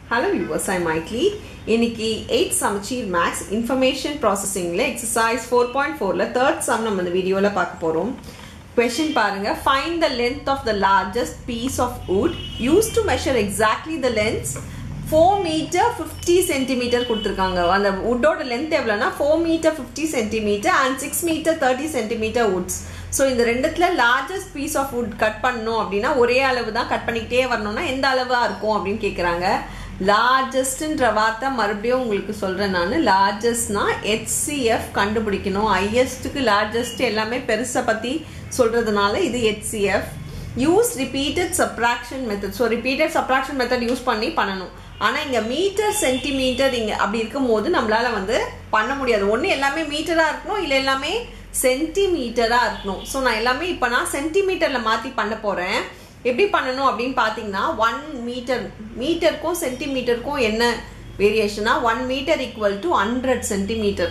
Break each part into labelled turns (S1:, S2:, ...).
S1: hello viewers ஐ மைக்லி இன்னைக்கு eight சமச்சீர் maths information ப்ராசஸிங்கில் எக்ஸசைஸ் ஃபோர் பாயிண்ட் ஃபோரில் தேர்ட் சம் நம்ம இந்த வீடியோவில் பார்க்க போகிறோம் கொஷின் பாருங்க find the length of the largest piece of wood use to measure exactly the length four metre fifty centimetre கொடுத்துருக்காங்க அந்த வுட்டோட லென்த் எவ்வளோனா four metre fifty centimetre and six metre thirty centimetre woods so இந்த ரெண்டுத்துல largest piece of wood cut பண்ணணும் அப்படின்னா ஒரே அளவு தான் கட் பண்ணிக்கிட்டே வரணும்னா எந்த அளவா இருக்கும் அப்படின்னு கேட்குறாங்க லார்ஜஸ்ட்ன்ற வார்த்தை மறுபடியும் உங்களுக்கு சொல்கிறேன் நான் லார்ஜஸ்ட்னா ஹெச்சிஎஃப் கண்டுபிடிக்கணும் ஹையஸ்ட்டுக்கு லார்ஜஸ்ட் எல்லாமே பெருசை பற்றி சொல்கிறதுனால இது HCF use repeated subtraction method so repeated subtraction method use பண்ணி பண்ணணும் ஆனால் இங்கே மீட்டர் சென்டிமீட்டர் இங்கே அப்படி இருக்கும் போது நம்மளால வந்து பண்ண முடியாது ஒன்று எல்லாமே மீட்டராக இருக்கணும் இல்லை எல்லாமே சென்டிமீட்டராக இருக்கணும் ஸோ நான் எல்லாமே இப்போ நான் சென்டிமீட்டரில் மாற்றி பண்ண போகிறேன் எப்படி பண்ணணும் அப்படின்னு பார்த்தீங்கன்னா ஒன் மீட்டர் மீட்டருக்கும் சென்டிமீட்டருக்கும் என்ன வேரியேஷனா one metre equal to hundred centimetre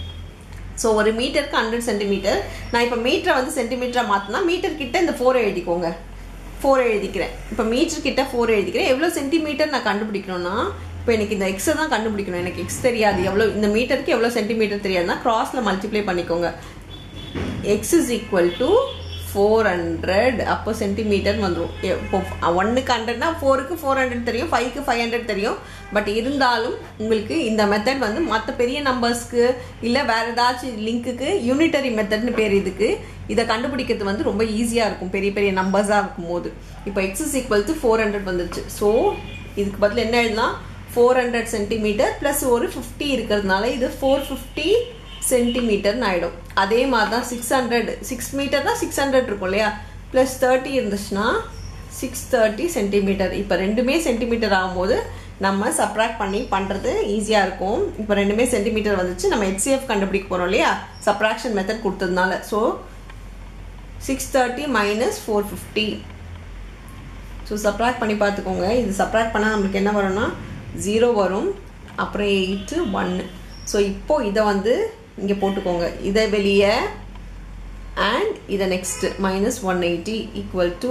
S1: so ஒரு மீட்டருக்கு ஹண்ட்ரட் சென்டிமீட்டர் நான் இப்போ மீட்டரை வந்து சென்டிமீட்டராக மாற்றினா மீட்டர் கிட்ட இந்த ஃபோர் எழுதிக்கோங்க ஃபோர் எழுதிக்கிறேன் இப்போ மீட்டர் கிட்ட ஃபோர் எழுதிக்கிறேன் எவ்வளோ சென்டிமீட்டர் நான் கண்டுபிடிக்கணும்னா இப்போ எனக்கு இந்த எக்ஸை தான் கண்டுபிடிக்கணும் எனக்கு எக்ஸ் தெரியாது எவ்வளோ இந்த மீட்டருக்கு எவ்வளோ சென்டிமீட்டர் தெரியாதுன்னா கிராஸில் மல்டிப்ளை பண்ணிக்கோங்க x is equal to four hundred அப்போ சென்டிமீட்டர் வந்துடும் இப்போ ஒன்னுக்கு ஹண்ட்ரட்னா ஃபோருக்கு ஃபோர் ஹண்ட்ரட் தெரியும் ஃபைவ்க்கு ஃபைவ் ஹண்ட்ரட் தெரியும் பட் இருந்தாலும் உங்களுக்கு இந்த மெத்தட் வந்து மற்ற பெரிய நம்பர்ஸ்க்கு இல்லை வேறு ஏதாச்சும் லிங்க்குக்கு யூனிட்டரி மெத்தட்னு பேர் இதுக்கு இதை கண்டுபிடிக்கிறது வந்து ரொம்ப ஈஸியாக இருக்கும் பெரிய பெரிய நம்பர்ஸாக இருக்கும் போது இப்போ x is equal to four hundred வந்துருச்சு ஸோ இதுக்கு பதில் என்ன எழுதலாம் ஃபோர் ஹண்ட்ரட் சென்டிமீட்டர் ப்ளஸ் ஒரு ஃபிஃப்டி இருக்கிறதுனால இது ஃபோர் ஃபிஃப்டி சென்டிமீட்டர்னு ஆகிடும் அதே மாதிரி தான் சிக்ஸ் ஹண்ட்ரட் சிக்ஸ் மீட்டர் தான் சிக்ஸ் ஹண்ட்ரட் இருக்கும் இல்லையா ப்ளஸ் தேர்ட்டி இருந்துச்சுன்னா சிக்ஸ் தேர்ட்டி சென்டிமீட்டர் இப்போ ரெண்டுமே சென்டிமீட்டர் ஆகும்போது நம்ம சப்ராக்ட் பண்ணி பண்ணுறது ஈஸியாக இருக்கும் இப்போ ரெண்டுமே சென்டிமீட்டர் வந்துச்சு நம்ம ஹெச்சிஎஃப் கண்டுபிடிக்க போகிறோம் இல்லையா சப்ராக்ஷன் மெத்தட் கொடுத்ததுனால so six thirty minus four fifty so subtract பண்ணி பார்த்துக்கோங்க இது சப்ராக்ட் பண்ணால் நம்மளுக்கு என்ன வரும்னா ஜீரோ வரும் அப்புறம் எயிட்டு ஒன்று ஸோ இப்போ இதை வந்து இங்கே போட்டுக்கோங்க இதை வெளியே அண்ட் இதை next minus one eighty equal to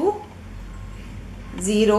S1: zero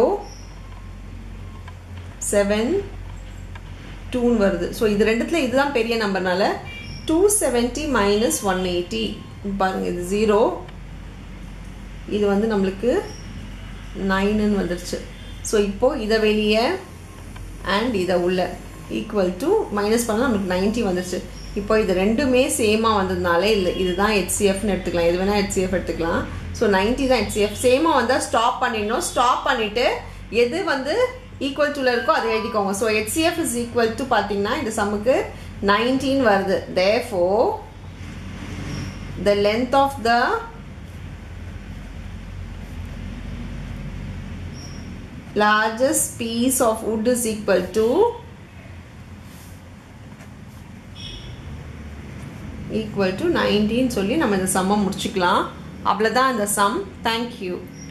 S1: seven டூன்னு வருது ஸோ இது ரெண்டுத்தில் இதுதான் பெரிய நம்பர்னால two seventy minus one eighty பாருங்கள் இது ஜீரோ இது வந்து நம்மளுக்கு நைனுன்னு வந்துடுச்சு ஸோ இப்போது இதை வெளியே அண்ட் இதை உள்ள ஈக்குவல் டு மைனஸ் பண்ணால் நமக்கு நைன்ட்டி வந்துருச்சு இப்போ இது ரெண்டுமே சேமாக வந்ததுனால இல்லை இதுதான் ஹெச்சிஎஃப்னு எடுத்துக்கலாம் எது வேணால் ஹெச்சிஎஃப் எடுத்துக்கலாம் ஸோ நைன்ட்டி தான் ஹெச்சிஎஃப் சேமாக வந்தால் ஸ்டாப் பண்ணிடணும் ஸ்டாப் பண்ணிவிட்டு எது வந்து ஈக்குவல் டுல இருக்கோ அதை எழுதிக்கோங்க so HCF is equal to பார்த்தீங்கன்னா இந்த சம்முக்கு நைன்டீன் வருது they for the length of the largest piece of wood is equal to equal to 19 சொல்லி நம்ம இந்த சம்மை முடிச்சுக்கலாம் அவ்வளோதான் இந்த சம் தேங்க்யூ